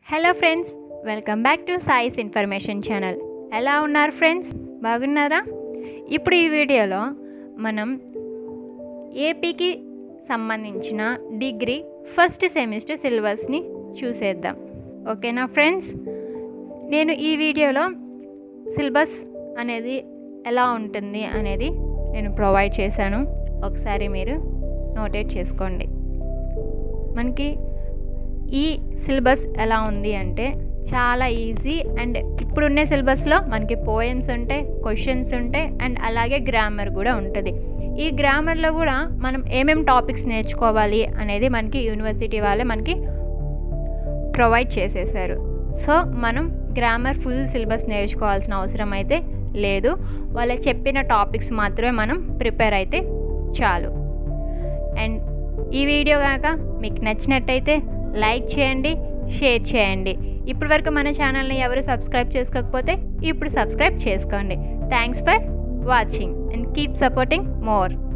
hello friends welcome back to Sai's information channel ఎలా ఉన్నారు friends బాగున్నారా ఇప్పుడు ఈ వీడియోలో మనం ఏపీకి సంబంధించిన డిగ్రీ ఫస్ట్ సెమిస్టర్ సిలబస్ని చూసేద్దాం ఓకేనా ఫ్రెండ్స్ నేను ఈ వీడియోలో సిలబస్ అనేది ఎలా ఉంటుంది అనేది నేను ప్రొవైడ్ చేశాను ఒకసారి మీరు నోటేట్ చేసుకోండి మనకి ఈ సిలబస్ ఎలా ఉంది అంటే చాలా ఈజీ అండ్ ఇప్పుడున్న సిలబస్లో మనకి పోయమ్స్ ఉంటాయి క్వశ్చన్స్ ఉంటాయి అండ్ అలాగే గ్రామర్ కూడా ఉంటుంది ఈ గ్రామర్లో కూడా మనం ఏమేం టాపిక్స్ నేర్చుకోవాలి అనేది మనకి యూనివర్సిటీ వాళ్ళే మనకి ప్రొవైడ్ చేసేసారు సో మనం గ్రామర్ ఫుల్ సిలబస్ నేర్చుకోవాల్సిన అవసరం అయితే లేదు వాళ్ళ చెప్పిన టాపిక్స్ మాత్రమే మనం ప్రిపేర్ అయితే చాలు అండ్ ఈ వీడియో కనుక మీకు నచ్చినట్టయితే లైక్ చేయండి షేర్ చేయండి ఇప్పటి వరకు మన ఛానల్ని ఎవరు సబ్స్క్రైబ్ చేసుకోకపోతే ఇప్పుడు సబ్స్క్రైబ్ చేసుకోండి thanks for watching and keep supporting more